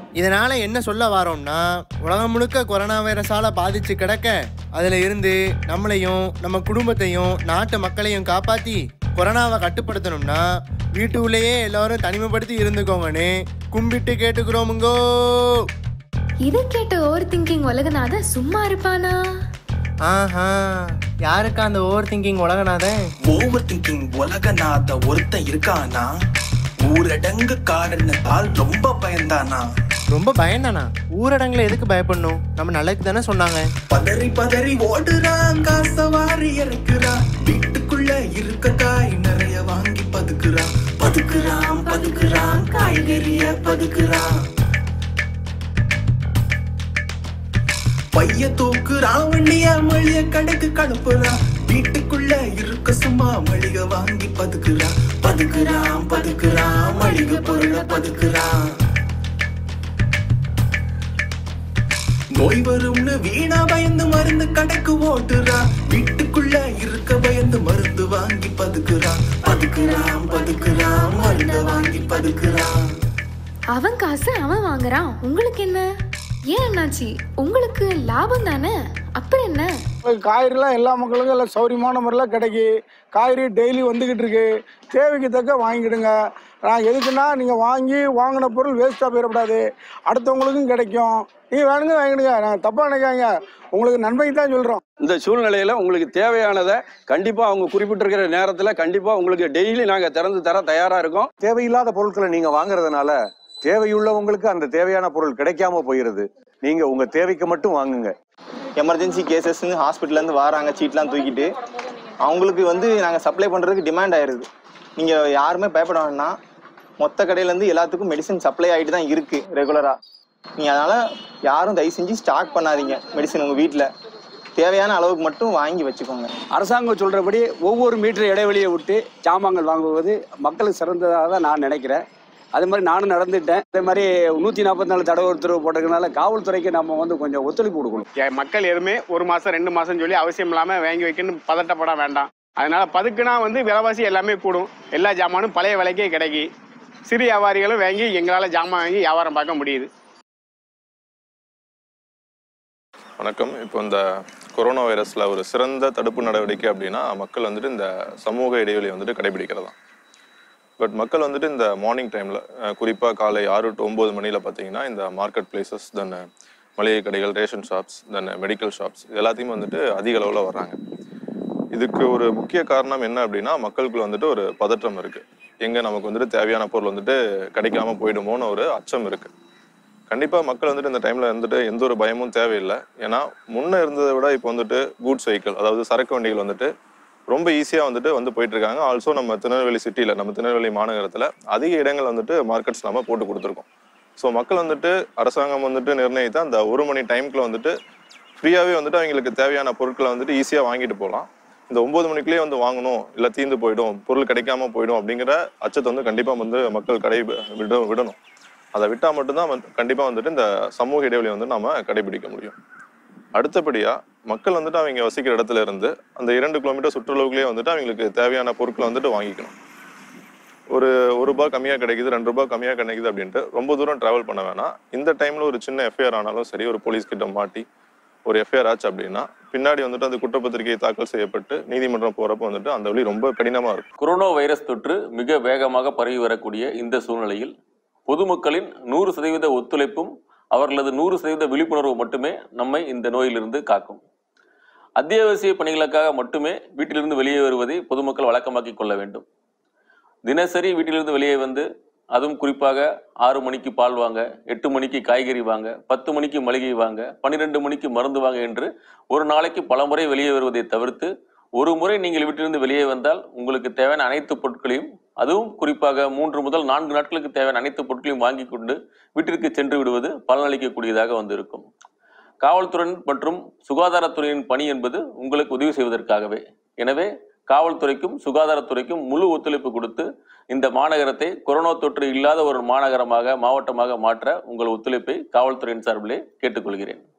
இதனால என்ன சொல்ல வரோம்னா உலகம் முழுக்க கொரோனா வைரஸால பாதிச்சு கிடக்க அதுல இருந்து நம்மளையும் நம்ம குடும்பத்தையும் நாட்டு மக்களையும் காப்பாத்தி கொரோனாவை கட்டுப்படுத்தணும்னா வீட்டுக்குள்ளேயே எல்லாரும் தனிமைப்படுத்தி இருந்துக்கோங்கன்னு கும்பிட்டு கேட்டுக்கிறோமுங்கோ இதை கேட்ட ஓவர் திங்கிங் உலகநாதன் சும்மா இருப்பானா ஆஹா யாருக்கா அந்த over thinking Ulaganathan over thinking Ulaganatha ஒருத்தன் இருக்கானா ஊரடங்கு காரணத்தால் ரொம்ப பயந்தானா ரொம்ப பயந்தானா ஊரடங்குல எதுக்கு பயப்படணும் நம்ம நல்லதுக்கு தானே சொன்னாங்க பதறி பதறி ஓடுறான் காச வாரி இறக்குறான் வீட்டுக்குள்ள இருக்க காய் நிறைய வாங்கி பதுக்குறான் பதுக்குறான் பதுக்குறான் காய்கறிய பதுக்குறான் பைய தூக்குறான் வண்டிய மளிய கடைக்கு கணுப்புறான் வீட்டுக்குள்ள இருக்க சும்மா மளிகை வாங்கி பதுக்குறான் பதுக்குறான் பதுக்குறான் மளிகை பொருளை பதுக்குறான் நோய் வரும்னு வீணா பயந்து மருந்து கடைக்கு ஓட்டுறான் வீட்டுக்குள்ள இருக்க பயந்து மருந்து வாங்கி பதுக்குறான் பதுக்குறான் பதுக்குறான் மருந்த வாங்கி பதுக்குறான் அவன் காசு அவன் வாங்குறான் உங்களுக்கு என்ன ஏன் அண்ணாச்சி உங்களுக்கு லாபம் தானே அப்புறம் என்ன காய்கறிலாம் எல்லா மக்களுக்கும் எல்லாம் சௌரியமான முறையில் கிடைக்கி காய்கறி டெய்லி வந்துக்கிட்டு இருக்கு தேவைக்கு தக்க வாங்கிடுங்க நான் எதுக்குன்னா நீங்கள் வாங்கி வாங்கின பொருள் வேஸ்ட்டாக போயிடக்கூடாது அடுத்தவங்களுக்கும் கிடைக்கும் நீங்கள் வேணுங்க வாங்கிடுங்க நான் தப்பாக நினைக்காங்க உங்களுக்கு நன்மைக்கு தான் சொல்கிறோம் இந்த சூழ்நிலையில உங்களுக்கு தேவையானதை கண்டிப்பா அவங்க குறிப்பிட்டிருக்கிற நேரத்துல கண்டிப்பா உங்களுக்கு டெய்லி நாங்க திறந்து தர தயாரா இருக்கோம் தேவையில்லாத பொருட்களை நீங்க வாங்குறதுனால தேவையுள்ளவங்களுக்கு அந்த தேவையான பொருள் கிடைக்காம போயிருது நீங்க உங்க தேவைக்கு மட்டும் வாங்குங்க எமர்ஜென்சி கேசஸ்ன்னு ஹாஸ்பிட்டல்லேருந்து வராங்க சீட்லாம் தூக்கிட்டு அவங்களுக்கு வந்து நாங்கள் சப்ளை பண்ணுறதுக்கு டிமாண்ட் ஆயிருது நீங்கள் யாருமே பயப்பட வேண்டாம் மொத்த கடையிலேருந்து எல்லாத்துக்கும் மெடிசன் சப்ளை ஆகிட்டு தான் இருக்குது ரெகுலராக நீங்கள் அதனால் யாரும் தயவு செஞ்சு ஸ்டாக் பண்ணாதீங்க மெடிசன் உங்கள் வீட்டில் தேவையான அளவுக்கு மட்டும் வாங்கி வச்சுக்கோங்க அரசாங்கம் சொல்றபடி ஒவ்வொரு மீட்டர் இடைவெளியை விட்டு ஜாமான்கள் வாங்குவது மக்களுக்கு சிறந்ததாக தான் நான் நினைக்கிறேன் அது மாதிரி நானும் நடந்துட்டேன் அதே மாதிரி நூற்றி நாற்பத்தி நாலு தடவை உத்தரவு போட்டதுனால காவல்துறைக்கு நம்ம வந்து கொஞ்சம் ஒத்துழைப்பு கொடுக்கணும் ஏ- மக்கள் எதுவுமே ஒரு மாசம் ரெண்டு மாசம் சொல்லி அவசியம் இல்லாம வாங்கி வைக்கணும் பதட்டப்பட வேண்டாம் அதனால பதுக்குனா வந்து விலைவாசி எல்லாமே கூடும் எல்லா ஜாமானும் பழைய விலைக்கே கிடைக்கி சிறு வியாபாரிகளும் வாங்கி எங்களால் ஜாமான் வாங்கி வியாபாரம் பார்க்க முடியுது வணக்கம் இப்போ இந்த கொரோனா வைரஸில் ஒரு சிறந்த தடுப்பு நடவடிக்கை அப்படின்னா மக்கள் வந்துட்டு இந்த சமூக இடைவெளியை வந்துட்டு கடைபிடிக்கிறதா பட் மக்கள் வந்துட்டு இந்த மார்னிங் டைமில் குறிப்பாக காலை ஆறு டு ஒம்பது மணியில் பார்த்தீங்கன்னா இந்த மார்க்கெட் பிளேசஸ் தென் மளிகை கடைகள் ration shops then medical shops இது எல்லாத்தையுமே வந்துட்டு அதிக அளவில் வர்றாங்க இதுக்கு ஒரு முக்கிய காரணம் என்ன அப்படின்னா மக்களுக்குள்ள வந்துட்டு ஒரு பதற்றம் இருக்குது எங்கே நமக்கு வந்துட்டு தேவையான பொருள் வந்துட்டு கிடைக்காம போயிடுமோன்னு ஒரு அச்சம் இருக்குது கண்டிப்பாக மக்கள் வந்துட்டு இந்த டைமில் வந்துட்டு எந்த ஒரு பயமும் தேவையில்லை ஏன்னா முன்ன இருந்ததை விட இப்போ வந்துட்டு கூட்ஸ் வெஹிக்கிள் அதாவது சரக்கு வண்டிகள் வந்துட்டு ரொம்ப ஈஸியாக வந்துட்டு வந்து போயிட்டு இருக்காங்க ஆல்சோ நம்ம திருநெல்வேலி சிட்டியில் நம்ம திருநெல்வேலி மாநகரத்தில் அதிக இடங்கள் வந்துட்டு மார்க்கெட்ஸ் நம்ம போட்டு கொடுத்துருக்கோம் ஸோ மக்கள் வந்துட்டு அரசாங்கம் வந்துட்டு நிர்ணயித்த அந்த ஒரு மணி டைம்க்குள்ள வந்துட்டு ஃப்ரீயாகவே வந்துட்டு அவங்களுக்கு தேவையான பொருட்களை வந்துட்டு ஈஸியாக வாங்கிட்டு போகலாம் இந்த ஒன்பது மணிக்குள்ளேயே வந்து வாங்கணும் இல்லை தீந்து போயிடும் பொருள் கிடைக்காம போயிடும் அப்படிங்கிற அச்சத்தை வந்து கண்டிப்பாக வந்து மக்கள் கடை விட விடணும் அதை விட்டால் மட்டும்தான் வந்து கண்டிப்பாக வந்துட்டு இந்த சமூக இடைவெளியை வந்து நாம கடைபிடிக்க முடியும் அடுத்தபடியாக மக்கள் வந்துட்டு அவங்க வசிக்கிற இடத்துல இருந்து அந்த இரண்டு கிலோமீட்டர் சுற்றுலாவுக்குள்ளேயே வந்துட்டு அவங்களுக்கு தேவையான பொருட்களை வந்துட்டு வாங்கிக்கணும் ஒரு ஒரு ரூபாய் கம்மியாக கிடைக்குது ரெண்டு ரூபாய் கம்மியாக கிடைக்குது அப்படின்ட்டு ரொம்ப தூரம் டிராவல் பண்ண வேணாம் இந்த டைமில் ஒரு சின்ன எஃப்ஐஆர் ஆனாலும் சரி ஒரு போலீஸ் கிட்ட மாட்டி ஒரு எஃப்ஐஆர் ஆச்சு அப்படின்னா பின்னாடி வந்துட்டு அந்த குற்றப்பத்திரிகை தாக்கல் செய்யப்பட்டு நீதிமன்றம் போகிறப்ப வந்துட்டு அந்த வழி ரொம்ப கடினமாக இருக்கும் கொரோனா வைரஸ் தொற்று மிக வேகமாக பரவி வரக்கூடிய இந்த சூழ்நிலையில் பொதுமக்களின் நூறு சதவீத ஒத்துழைப்பும் அவர்களது நூறு சதவீத விழிப்புணர்வு மட்டுமே நம்மை இந்த நோயிலிருந்து காக்கும் அத்தியாவசிய பணிகளுக்காக மட்டுமே வீட்டிலிருந்து வெளியே வருவதை பொதுமக்கள் வழக்கமாக்கிக் கொள்ள வேண்டும் தினசரி வீட்டிலிருந்து வெளியே வந்து அதுவும் குறிப்பாக ஆறு மணிக்கு பால் வாங்க எட்டு மணிக்கு காய்கறி வாங்க பத்து மணிக்கு மளிகை வாங்க பன்னிரெண்டு மணிக்கு மருந்து வாங்க என்று ஒரு நாளைக்கு பல முறை வெளியே வருவதை தவிர்த்து ஒரு முறை நீங்கள் வீட்டிலிருந்து வெளியே வந்தால் உங்களுக்கு தேவையான அனைத்து பொருட்களையும் அதுவும் குறிப்பாக மூன்று முதல் நான்கு நாட்களுக்கு தேவையான அனைத்து பொருட்களையும் வாங்கி கொண்டு வீட்டிற்கு சென்று விடுவது பலனளிக்கக்கூடியதாக வந்து இருக்கும் காவல்துறை மற்றும் சுகாதாரத்துறையின் பணி என்பது உங்களுக்கு உதவி செய்வதற்காகவே எனவே காவல்துறைக்கும் சுகாதாரத்துறைக்கும் முழு ஒத்துழைப்பு கொடுத்து இந்த மாநகரத்தை கொரோனா தொற்று இல்லாத ஒரு மாநகரமாக மாவட்டமாக மாற்ற உங்கள் ஒத்துழைப்பை காவல்துறையின் சார்பிலே கேட்டுக்கொள்கிறேன்